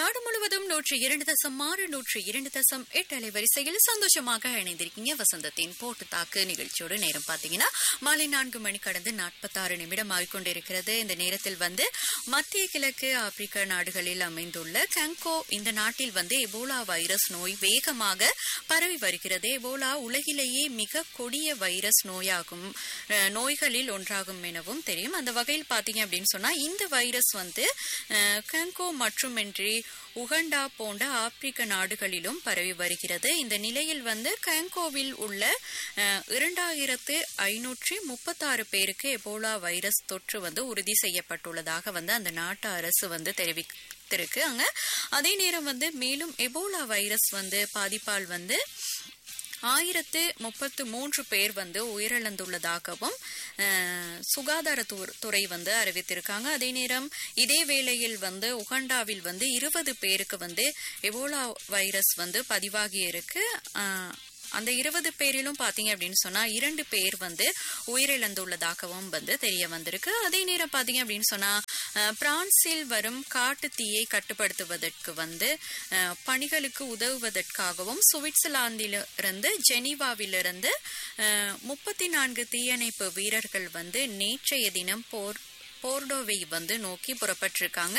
நாடு முழுவதும் நூற்றி இரண்டு தசம் ஆறு நூற்றி இரண்டு தசம் எட்டு அலைவரிசையில் சந்தோஷமாக இணைந்திருக்கீங்க வசந்தத்தின் போட்டு தாக்கு நிகழ்ச்சியோடு நேரம் பார்த்தீங்கன்னா மாலை நான்கு மணி கடந்து நாற்பத்தாறு நிமிடம் ஆகிக்கொண்டிருக்கிறது இந்த நேரத்தில் வந்து மத்திய கிழக்கு ஆப்பிரிக்க நாடுகளில் அமைந்துள்ள கங்கோ இந்த நாட்டில் வந்து எபோலா வைரஸ் நோய் வேகமாக பரவி வருகிறது எபோலா உலகிலேயே மிக கொடிய வைரஸ் நோயாகும் அஹ், நோய்களில் ஒன்றாகும் எனவும் தெரியும் அந்த வகையில் பார்த்தீங்க அப்படின்னு சொன்னா இந்த வைரஸ் வந்து அஹ், கங்கோ மட்டுமின்றி உகண்டா போன்ற ஆப்பிரிக்க நாடுகளிலும் பரவி வருகிறது இந்த நிலையில் வந்து கங்கோவில் உள்ள அஹ், இரண்டாயிரத்து ஐநூற்றி முப்பத்தாறு பேருக்கு எபோலா வைரஸ் தொற்று வந்து உறுதி செய்யப்பட்டுள்ளதாக வந்து அந்த நாட்டு அரசு வந்து தெரிவித்திருக்கு அங்க அதே நேரம் வந்து மேலும் எபோலா வைரஸ் வந்து பாதிப்பால் வந்து ஆயிரத்து முப்பத்து மூன்று பேர் வந்து உயிரிழந்துள்ளதாகவும் அஹ், சுகாதாரத்துற- துறை வந்து அறிவித்திருக்காங்க அதே நேரம் இதே வேளையில் வந்து உகண்டாவில் வந்து இருபது பேருக்கு வந்து எபோலா வைரஸ் வந்து பதிவாகி இருக்கு அஹ், அந்த இருபது பேரிலும் பாத்தீங்க அப்படின்னு சொன்னா இரண்டு பேர் வந்து உயிரிழந்துள்ளதாகவும் வந்து தெரிய வந்திருக்கு அதே நேரம் பாத்தீங்க அப்படின்னு சொன்னா அஹ், பிரான்சில் வரும் காட்டு தீயை கட்டுப்படுத்துவதற்கு வந்து அஹ், பணிகளுக்கு உதவுவதற்காகவும் சுவிட்சர்லாந்திலிருந்து ஜெனீவாவிலிருந்து முப்பத்தி நான்கு தீயணைப்பு வீரர்கள் வந்து நேற்றைய தினம் போர் போர்டோவை வந்து நோக்கி புறப்பட்டிருக்காங்க